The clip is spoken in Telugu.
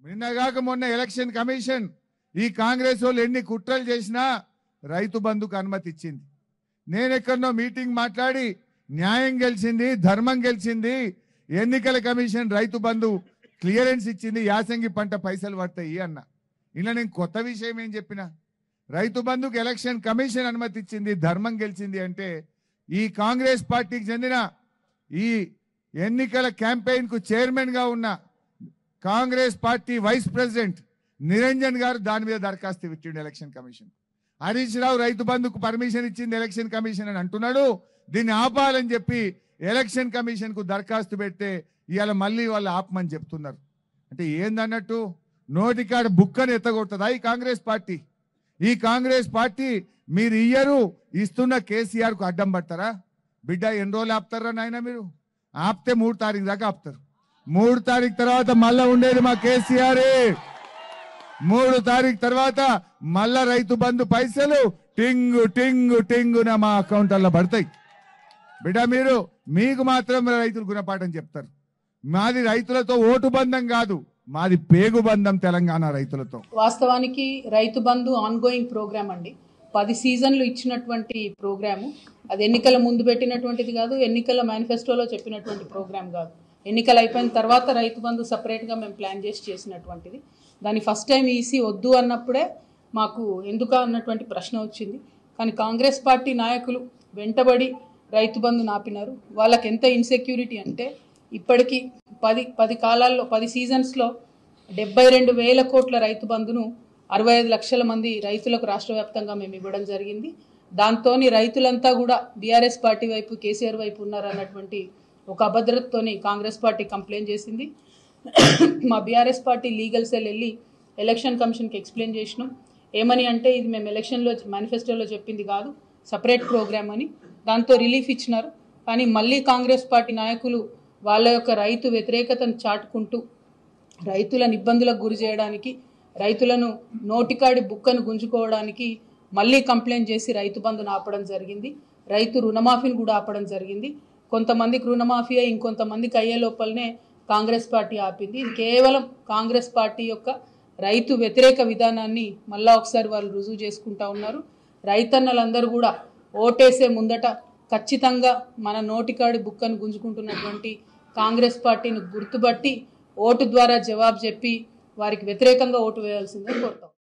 నిన్నగాక మొన్న ఎలక్షన్ కమిషన్ ఈ కాంగ్రెస్ వాళ్ళు ఎన్ని కుట్రలు చేసినా రైతు బంధుకు అనుమతి ఇచ్చింది నేను ఎక్కడనో మీటింగ్ మాట్లాడి న్యాయం గెలిచింది ధర్మం గెలిచింది ఎన్నికల కమిషన్ రైతు బంధు క్లియరెన్స్ ఇచ్చింది యాసంగి పంట పైసలు పడతాయి అన్న ఇలా నేను కొత్త విషయం ఏం చెప్పిన రైతు బంధుకు ఎలక్షన్ కమిషన్ అనుమతి ఇచ్చింది ధర్మం గెలిచింది అంటే ఈ కాంగ్రెస్ పార్టీకి చెందిన ఈ ఎన్నికల క్యాంపెయిన్ కు చైర్మన్ గా ఉన్న Congress party vice president Niranjan గారు దాని మీద దరఖాస్తు ఇచ్చిండు ఎలక్షన్ కమిషన్ హరీష్ రావు రైతు బంధుకు పర్మిషన్ ఇచ్చింది ఎలక్షన్ కమిషన్ అని అంటున్నాడు దీన్ని ఆపాలని చెప్పి ఎలక్షన్ కమిషన్ కు దరఖాస్తు పెడితే ఇవాళ మళ్ళీ వాళ్ళు ఆపమని చెప్తున్నారు అంటే ఏందన్నట్టు నోటికాడ బుక్కని ఎత్తగొడుతుందా ఈ కాంగ్రెస్ పార్టీ ఈ కాంగ్రెస్ పార్టీ మీరు ఇయ్యరు ఇస్తున్న కేసీఆర్ కు అడ్డం పడతారా బిడ్డ ఎన్ని రోజులు ఆపుతారా నాయన మీరు ఆపితే మూడు తారీఖు దాకా ఆపుతారు మూడు తారీఖు తర్వాత మళ్ళా ఉండేది మా కేసీఆర్ మూడు తారీఖు తర్వాత మళ్ళా రైతు బంధు పైసలు టింగు టింగు టింగున మా అకౌంట్లలో పడతాయి బిడ్డ మీరు మీకు మాత్రం రైతులు గుణపాఠం చెప్తారు మాది రైతులతో ఓటు బంధం కాదు మాది పేగు బంధం తెలంగాణ రైతులతో వాస్తవానికి రైతు బంధు ఆన్గోయింగ్ ప్రోగ్రామ్ అండి పది సీజన్లు ఇచ్చినటువంటి ప్రోగ్రాము అది ఎన్నికల ముందు పెట్టినటువంటిది కాదు ఎన్నికల మేనిఫెస్టోలో చెప్పినటువంటి ప్రోగ్రామ్ కాదు ఎన్నికలు అయిపోయిన తర్వాత రైతు బంధు సపరేట్గా మేము ప్లాన్ చేసి చేసినటువంటిది దాన్ని ఫస్ట్ టైం ఈసీ వద్దు అన్నప్పుడే మాకు ఎందుక అన్నటువంటి ప్రశ్న వచ్చింది కానీ కాంగ్రెస్ పార్టీ నాయకులు వెంటబడి రైతు బంధు నాపినారు వాళ్ళకి ఎంత ఇన్సెక్యూరిటీ అంటే ఇప్పటికీ పది పది కాలాల్లో పది సీజన్స్లో డెబ్బై రెండు వేల కోట్ల రైతు బంధును అరవై ఐదు లక్షల మంది రైతులకు రాష్ట్ర వ్యాప్తంగా మేము ఇవ్వడం జరిగింది దాంతో రైతులంతా కూడా బీఆర్ఎస్ పార్టీ వైపు కేసీఆర్ వైపు ఉన్నారన్నటువంటి ఒక అభద్రతతోని కాంగ్రెస్ పార్టీ కంప్లైంట్ చేసింది మా బీఆర్ఎస్ పార్టీ లీగల్ సెల్ వెళ్ళి ఎలక్షన్ కమిషన్కి ఎక్స్ప్లెయిన్ చేసినాం ఏమని అంటే ఇది మేము ఎలక్షన్లో మేనిఫెస్టోలో చెప్పింది కాదు సపరేట్ ప్రోగ్రామ్ అని దాంతో రిలీఫ్ ఇచ్చినారు కానీ మళ్ళీ కాంగ్రెస్ పార్టీ నాయకులు వాళ్ళ యొక్క రైతు వ్యతిరేకతను చాటుకుంటూ రైతులను ఇబ్బందులకు గురి చేయడానికి రైతులను నోటికాడి బుక్కను గుంజుకోవడానికి మళ్ళీ కంప్లైంట్ చేసి రైతు బంధును ఆపడం జరిగింది రైతు రుణమాఫీని కూడా ఆపడం జరిగింది కొంతమందికి రుణమాఫీ అయి ఇంకొంతమందికి అయ్యే లోపలనే కాంగ్రెస్ పార్టీ ఆపింది ఇది కేవలం కాంగ్రెస్ పార్టీ యొక్క రైతు వ్యతిరేక విధానాన్ని మళ్ళా ఒకసారి వాళ్ళు రుజువు చేసుకుంటా ఉన్నారు రైతన్నలందరూ కూడా ఓటేసే ముందట ఖచ్చితంగా మన నోటికాడి బుక్కను గుంజుకుంటున్నటువంటి కాంగ్రెస్ పార్టీని గుర్తుపట్టి ఓటు ద్వారా జవాబు చెప్పి వారికి వ్యతిరేకంగా ఓటు వేయాల్సిందే కోరుతాం